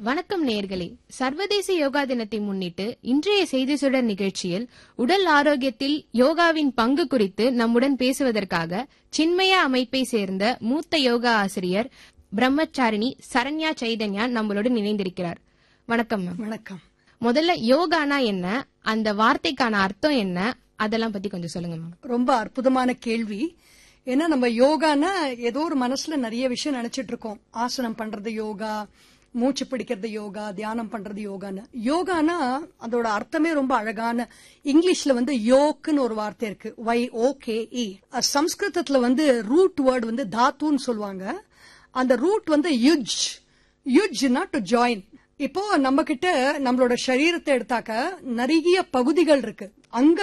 வணக்கம் நேயர்களே சர்வதேச யோகா தினத்தை முன்னிட்டு இன்றைய செய்தி சுடர் நிகழ்ச்சியில் உடல் ஆரோக்கியத்தில் யோகாவின் பங்கு குறித்து நம்முடன் பேசுவதற்காக சின்மய அமைப்பை சேர்ந்த மூத்த யோகா ஆசிரியர் பிரம்மச்சாரிணி சரண்யா சைதன்யா நம்மளுடன் இணைந்திருக்கிறார் வணக்கம் மேம் வணக்கம் முதல்ல யோகானா என்ன அந்த வார்த்தைக்கான அர்த்தம் என்ன அதெல்லாம் பத்தி கொஞ்சம் சொல்லுங்க மேம் ரொம்ப அற்புதமான கேள்வி ஏன்னா நம்ம யோகானா ஏதோ ஒரு மனசுல நிறைய விஷயம் நினைச்சிட்டு இருக்கோம் ஆசனம் பண்றது யோகா மூச்சு பிடிக்கிறது யோகா தியானம் பண்றது யோகான்னு யோகானா அதோட அர்த்தமே ரொம்ப அழகான இங்கிலீஷ்ல வந்து யோக்குன்னு ஒரு வார்த்தை இருக்கு ஒய் ஓகே இ சம்ஸ்கிருதத்துல வந்து ரூட் வேர்டு வந்து தாத்துன்னு சொல்லுவாங்க அந்த ரூட் வந்து யுஜ் யுஜ்னா டு ஜாயின் இப்போ நம்ம கிட்ட நம்மளோட சரீரத்தை எடுத்தாக்க நிறைய பகுதிகள் இருக்கு அங்க